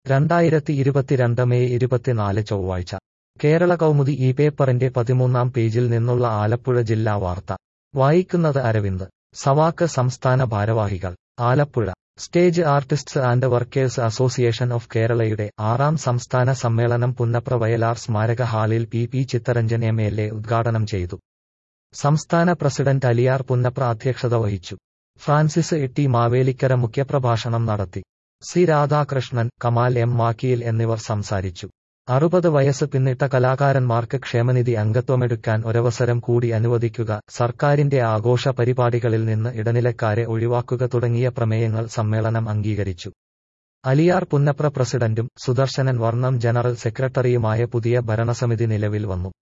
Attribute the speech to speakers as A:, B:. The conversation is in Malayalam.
A: രണ്ടായിരത്തി ഇരുപത്തിരണ്ട് മെയ് ഇരുപത്തിനാല് ചൊവ്വാഴ്ച കേരള കൗമുദി ഈ പേപ്പറിന്റെ പതിമൂന്നാം പേജിൽ നിന്നുള്ള ആലപ്പുഴ ജില്ലാ വാർത്ത വായിക്കുന്നത് അരവിന്ദ് സവാക്ക് സംസ്ഥാന ഭാരവാഹികൾ Alappuzha stage artists and workers association of കേരളയുടെ ആറാം സംസ്ഥാന സമ്മേളനം പുന്നപ്ര വയലാർ സ്മാരക ഹാളിൽ P P Chitharanjan M L A ഉദ്ഘാടനം ചെയ്തു സംസ്ഥാന പ്രസിഡന്റ് അലിയാർ പുന്നപ്ര അധ്യക്ഷത വഹിച്ചു ഫ്രാൻസിസ് എട്ടി മാവേലിക്കര മുഖ്യപ്രഭാഷണം നടത്തി സി രാധാകൃഷ്ണൻ കമാൽ എം മാക്കിയിൽ എന്നിവർ സംസാരിച്ചു അറുപത് വയസ്സ് പിന്നിട്ട കലാകാരന്മാർക്ക് ക്ഷേമനിധി അംഗത്വമെടുക്കാൻ ഒരവസരം കൂടി അനുവദിക്കുക സർക്കാരിന്റെ ആഘോഷ പരിപാടികളിൽ നിന്ന് ഇടനിലക്കാരെ ഒഴിവാക്കുക തുടങ്ങിയ പ്രമേയങ്ങൾ സമ്മേളനം അംഗീകരിച്ചു അലിയാർ പുന്നപ്ര പ്രസിഡന്റും സുദർശനൻ വർണ്ണം ജനറൽ സെക്രട്ടറിയുമായ പുതിയ ഭരണസമിതി നിലവിൽ വന്നു